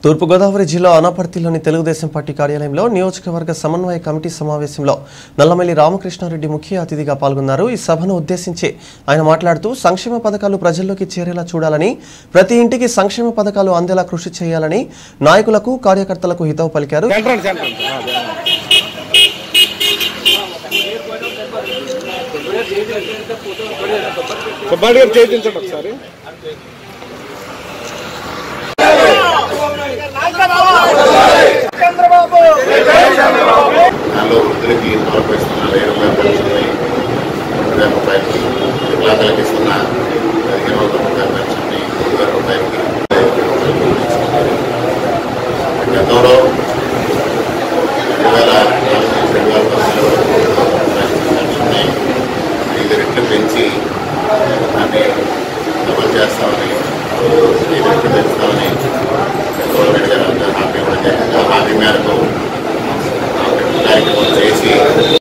తూర్పుగోదావరి జిల్లా అనపర్తిలోని తెలుగుదేశం పార్టీ కార్యాలయంలో నియోజకవర్గ సమన్వయ కమిటీ సమావేశంలో నల్లమల్లి రామకృష్ణారెడ్డి ముఖ్య అతిథిగా పాల్గొన్నారు ఈ సభను ఉద్దేశించి ఆయన మాట్లాడుతూ సంక్షేమ పథకాలు ప్రజల్లోకి చేరేలా చూడాలని ప్రతి ఇంటికి సంక్షేమ పథకాలు అందేలా కృషి చేయాలని నాయకులకు కార్యకర్తలకు హితవు పలికారు సెంటర్ సెంటర్ సుబ్బారెడ్డి గారు చేయించండి ఒకసారి దానిలో వృద్ధులకి ఇంతవరకు ఇస్తున్న వెయ్యి రూపాయల పెన్షన్ని రెండు వేల రూపాయలకి వికలాంగులకు ఇస్తున్న పదిహేను వందల రూపాయల పెన్షన్ని మూడు వేల రూపాయలకి గతంలో రెండు వేల నాలుగు నుంచి రెండు వేల పదిహేను వరకు పెన్షన్ని ఐదు రెట్లు పెంచి దాన్ని డబుల్ చేస్తామని ఐదు రెట్లు పెంచుతామని గవర్నమెంట్ గారు హామీ ఇవ్వడం జరిగింది ఆ హామీ మేరకు కార్యక్రమం చేసి